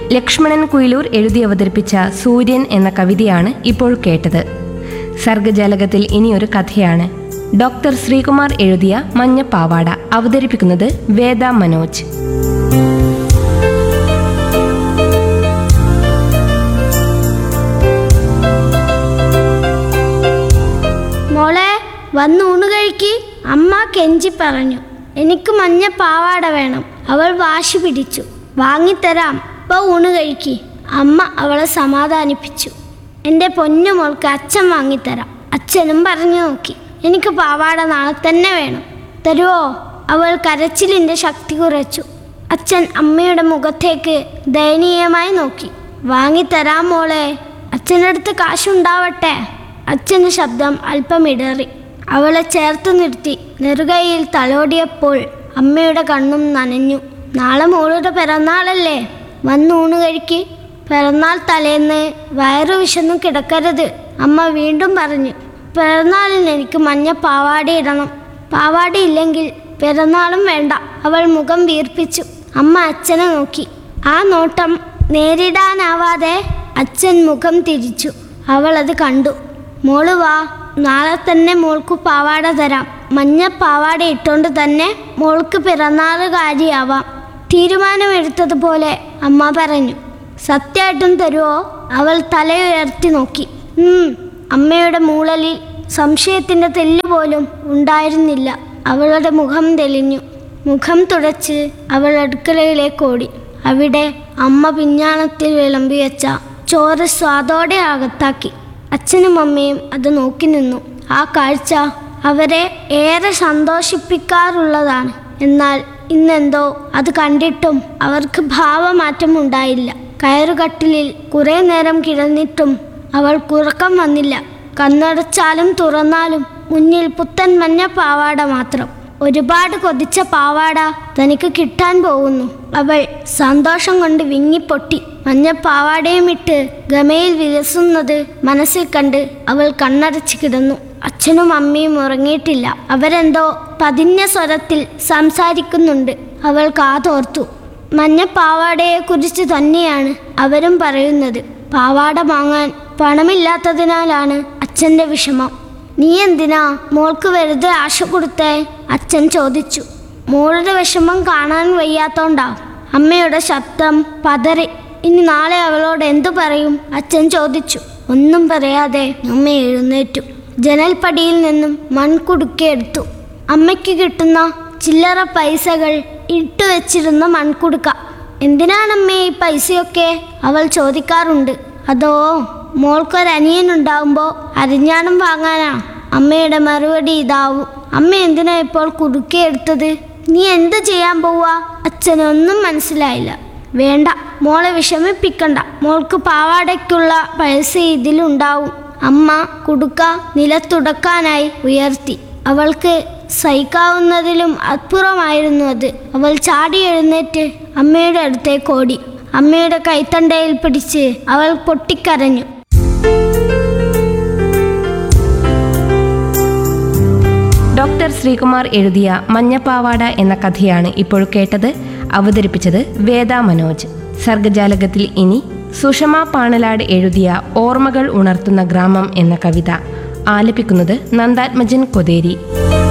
ലക്ഷ്മണൻ കുയിലൂർ എഴുതി അവതരിപ്പിച്ച സൂര്യൻ എന്ന കവിതയാണ് ഇപ്പോൾ കേട്ടത് സർഗജാലകത്തിൽ ഇനിയൊരു കഥയാണ് ഡോക്ടർ ശ്രീകുമാർ എഴുതിയ മഞ്ഞപ്പാവാട അവതരിപ്പിക്കുന്നത് വേദ മനോജ് മോളെ വന്ന് ഊണ് കഴിക്ക് അമ്മ കെഞ്ചി പറഞ്ഞു എനിക്ക് മഞ്ഞ പാവാട വേണം അവൾ വാശി പിടിച്ചു വാങ്ങിത്തരാം ഇപ്പൊ ഊണ് കഴിക്ക് അമ്മ അവളെ സമാധാനിപ്പിച്ചു എൻ്റെ പൊന്നു മോൾക്ക് അച്ഛൻ വാങ്ങിത്തരാം അച്ഛനും പറഞ്ഞു നോക്കി എനിക്ക് പാവാട നാളെ തന്നെ വേണം തരുവോ അവൾ കരച്ചിലിൻ്റെ ശക്തി കുറച്ചു അച്ഛൻ അമ്മയുടെ മുഖത്തേക്ക് ദയനീയമായി നോക്കി വാങ്ങിത്തരാം മോളെ അച്ഛനടുത്ത് കാശുണ്ടാവട്ടെ അച്ഛൻ്റെ ശബ്ദം അല്പം ഇടറി അവളെ ചേർത്ത് നിർത്തി നെറുകയിൽ തലോടിയപ്പോൾ അമ്മയുടെ കണ്ണും നനഞ്ഞു നാളെ മോളുടെ പിറന്നാളല്ലേ വന്ന് ഊണ് കഴിക്ക് പിറന്നാൾ തലേന്ന് വയറു വിശന്നു കിടക്കരുത് അമ്മ വീണ്ടും പറഞ്ഞു പിറന്നാളിന് എനിക്ക് മഞ്ഞ പാവാട ഇടണം പാവാട ഇല്ലെങ്കിൽ പിറന്നാളും വേണ്ട അവൾ മുഖം വീർപ്പിച്ചു അമ്മ അച്ഛനെ നോക്കി ആ നോട്ടം നേരിടാനാവാതെ അച്ഛൻ മുഖം തിരിച്ചു അവൾ അത് കണ്ടു മോള് വാ നാളെ തന്നെ മോൾക്ക് പാവാട തരാം മഞ്ഞ പാവാട ഇട്ടുകൊണ്ട് തന്നെ മോൾക്ക് പിറന്നാളുകാരിയാവാം തീരുമാനമെടുത്തതുപോലെ അമ്മ പറഞ്ഞു സത്യമായിട്ടും തരുമോ അവൾ തലയുയർത്തി നോക്കി ഉം അമ്മയുടെ മൂളലിൽ സംശയത്തിൻ്റെ തെല്ല് പോലും ഉണ്ടായിരുന്നില്ല അവളുടെ മുഖം തെളിഞ്ഞു മുഖം തുടച്ച് അവൾ അടുക്കളയിലേക്ക് ഓടി അവിടെ അമ്മ പിഞ്ഞാണത്തിൽ വിളമ്പി വെച്ച ചോറ് സ്വാദോടെ അകത്താക്കി അച്ഛനും അമ്മയും അത് നോക്കി നിന്നു ആ കാഴ്ച അവരെ ഏറെ സന്തോഷിപ്പിക്കാറുള്ളതാണ് എന്നാൽ ഇന്നെന്തോ അത് കണ്ടിട്ടും അവർക്ക് ഭാവമാറ്റം ഉണ്ടായില്ല കയറുകട്ടിലിൽ കുറേ നേരം കിടന്നിട്ടും അവൾക്ക് ഉറക്കം വന്നില്ല കണ്ണടച്ചാലും തുറന്നാലും മുന്നിൽ പുത്തൻ മഞ്ഞ പാവാട മാത്രം ഒരുപാട് കൊതിച്ച പാവാട തനിക്ക് കിട്ടാൻ പോകുന്നു അവൾ സന്തോഷം കൊണ്ട് വിങ്ങിപ്പൊട്ടി മഞ്ഞ പാവാടയും ഇട്ട് ഗമയിൽ വിലസുന്നത് മനസ്സിൽ കണ്ട് അവൾ കണ്ണടച്ച് കിടന്നു അച്ഛനും അമ്മയും ഉറങ്ങിയിട്ടില്ല അവരെന്തോ പതിഞ്ഞ സ്വരത്തിൽ സംസാരിക്കുന്നുണ്ട് അവൾ കാതോർത്തു മഞ്ഞ പാവാടയെക്കുറിച്ച് തന്നെയാണ് അവരും പറയുന്നത് പാവാട വാങ്ങാൻ പണമില്ലാത്തതിനാലാണ് അച്ഛൻ്റെ വിഷമം നീ എന്തിനാ മോൾക്ക് വെറുതെ ആശ കൊടുത്തേ അച്ഛൻ ചോദിച്ചു മോളുടെ വിഷമം കാണാൻ വയ്യാത്തോണ്ടാ അമ്മയുടെ ശബ്ദം പതറി ഇനി നാളെ അവളോട് എന്തു പറയും അച്ഛൻ ചോദിച്ചു ഒന്നും പറയാതെ അമ്മ എഴുന്നേറ്റു ജനൽപ്പടിയിൽ നിന്നും മൺകുടുക്കയെടുത്തു അമ്മയ്ക്ക് കിട്ടുന്ന ചില്ലറ പൈസകൾ ഇട്ടുവെച്ചിരുന്ന മൺകുടുക്ക എന്തിനാണമ്മേ ഈ പൈസയൊക്കെ അവൾ ചോദിക്കാറുണ്ട് അതോ മോൾക്കൊരനിയനുണ്ടാവുമ്പോൾ അരിഞ്ഞാണം വാങ്ങാനാ അമ്മയുടെ മറുപടി ഇതാവും അമ്മ എന്തിനാ ഇപ്പോൾ കുടുക്കിയെടുത്തത് നീ എന്ത് ചെയ്യാൻ പോവാ അച്ഛനൊന്നും മനസ്സിലായില്ല വേണ്ട മോളെ വിഷമിപ്പിക്കണ്ട മോൾക്ക് പാവാടയ്ക്കുള്ള പൈസ ഇതിലുണ്ടാവും അമ്മ കുടുക്ക നിലത്തുടക്കാനായി ഉയർത്തി അവൾക്ക് സഹിക്കാവുന്നതിലും അത്ഭുതമായിരുന്നു അത് അവൾ ചാടി എഴുന്നേറ്റ് അമ്മയുടെ അടുത്തേക്ക് ഓടി അമ്മയുടെ കൈത്തണ്ടയിൽ പിടിച്ച് അവൾ പൊട്ടിക്കരഞ്ഞു ഡോക്ടർ ശ്രീകുമാർ എഴുതിയ മഞ്ഞപ്പാവാട എന്ന കഥയാണ് ഇപ്പോൾ കേട്ടത് അവതരിപ്പിച്ചത് വേദ മനോജ് സർഗജാലകത്തിൽ ഇനി സുഷമ പാണലാട് എഴുതിയ ഓർമ്മകൾ ഉണർത്തുന്ന ഗ്രാമം എന്ന കവിത ആലപിക്കുന്നത് നന്ദാത്മജൻ കൊതേരി